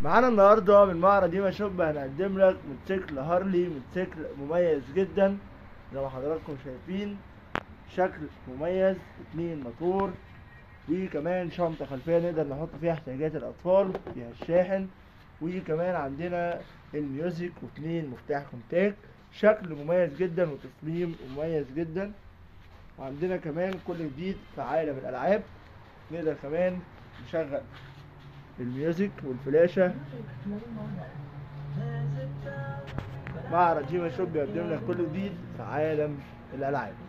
معانا النهارده من معرض ديما شوب هنقدم لك موتوسيكل هارلي موتوسيكل مميز جدا زي ما حضراتكم شايفين شكل مميز اتنين موتور وكمان شنطة خلفية نقدر نحط فيها احتياجات الأطفال فيها الشاحن وكمان عندنا الميوزك واتنين مفتاح كونتاك شكل مميز جدا وتصميم مميز جدا وعندنا كمان كل جديد في عالم الألعاب نقدر كمان نشغل الميوزك والفلاشة معرض جيما شوب بيقدم لك كل جديد في عالم الألعاب